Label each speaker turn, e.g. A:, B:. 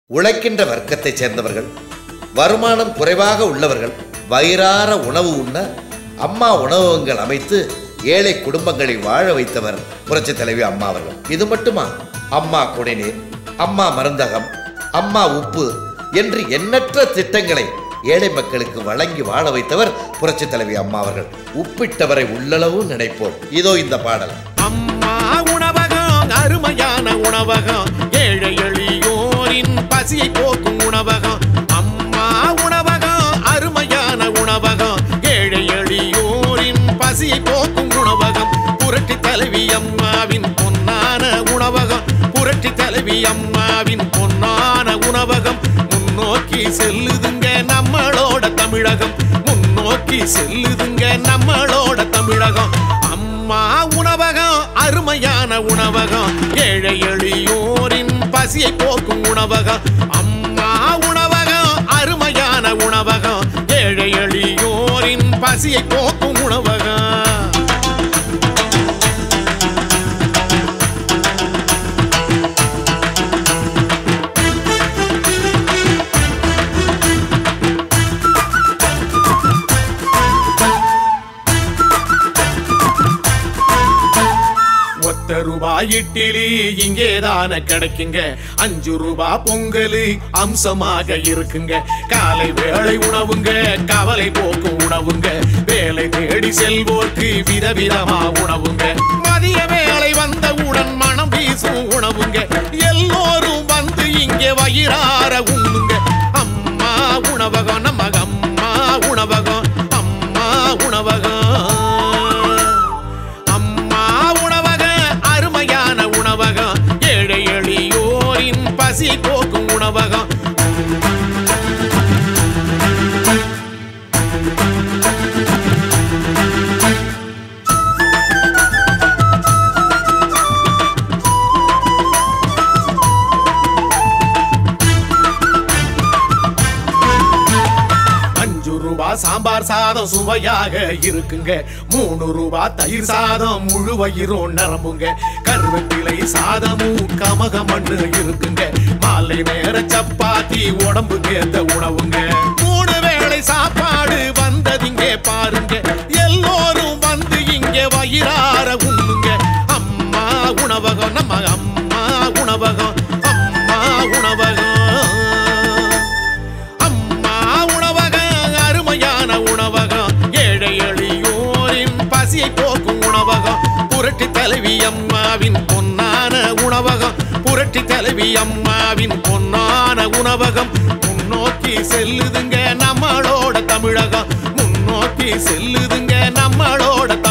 A: உழைக்கின்ற வர்க்கத்தைச் சேர்ந்தவர்கள் வருமானம் குறைவாக உள்ளவர்கள் வயிறார உணவு உண்ண அம்மா உணவகங்கள் அமைத்து ஏழை குடும்பங்களை வாழ வைத்தவர் புரட்சி தலைவி அம்மா அவர்கள் இது மட்டுமா அம்மா குடிநீர் அம்மா மருந்தகம் அம்மா உப்பு என்று எண்ணற்ற திட்டங்களை ஏழை மக்களுக்கு வழங்கி வாழ வைத்தவர் புரட்சி தலைவி அம்மா அவர்கள் உப்பிட்டவரை உள்ளளவு நினைப்போம் இதோ இந்த பாடல்
B: அம்மா உணவகம் அருமையான உணவகம் ஏழை எளியோரின் பசியை போக்கும் உணவகம் அம்மா உணவகம் அருமையான உணவகம் ஏழை எளியோரின் பசியை போக்கும் உணவகம் புரட்சி தலைவி அம்மாவின் பொன்னான உணவகம் புரட்சி தலைவி அம்மாவின் பொன்னான உணவகம் முன்னோக்கி செல்லுதுங்க நம்மளோட தமிழகம் முன்னோக்கி செல்லுதுங்க நம்மளோட தமிழகம் அம்மா உணவகம் அருமையான உணவகம் ஏழை எளியோரின் பசியை போக்கும் உணவகம் அம்மா உணவகம் அருமையான உணவகம் ஏழை எளியோரின் பசியை போக்கும் உணவகம் ஒத்த ரூபாய் இட்லி இங்கே தானே கிடைக்குங்க அஞ்சு ரூபாய் பொங்கல் அம்சமாக இருக்குங்க காலை வேளை உணவுங்க கவலை போக்கும் உணவுங்க வேலை தேடி செல்வோர்க்கு விதவிதமா உணவுங்க மதிய வேலை வந்தவுடன் மனம் வீசும் உணவுங்க எல்லோரும் வந்து இங்கே வயிறார உண்ணுங்க அம்மா உணவகம் நம்ம அம்மா உணவகம் அம்மா உணவகம் அம்மா உணவக அருமையான உணவகம் ஏழை எளியோரின் பசி போக்கும் உணவகம் அஞ்சு ரூபா சாம்பார் சாதம் சுவையாக இருக்குங்க மூணு ரூபா தயிர் சாதம் முழு வயிறும் நரம்புங்க கருவேப்பிலை சாதமும் கமகமண்ணு இருக்குங்க மாலை நேர சப்பாத்தி உடம்புக்கு ஏத்த உணவுங்க மூணு வேளை சாப்பாடு வந்ததிங்க பாருங்க எல்லோரும் வந்து இங்க வயிறார உண்ணுங்க அம்மா உணவகம் நம்ம அம்மா உணவகம் அம்மா உணவகம் அம்மா உணவகம் அருமையான உணவகம் ஏழை எளியோரின் பசியை போக்கும் உணவகம் புரட்சி தலைவி அம்மாவின் பொன்னான உணவகம் புரட்சி தலைவி அம்மாவின் பொன்னான உணவகம் முன்னோக்கி செல்லுதுங்க நம்மளோட தமிழகம் முன்னோக்கி செல்லுதுங்க நம்மளோட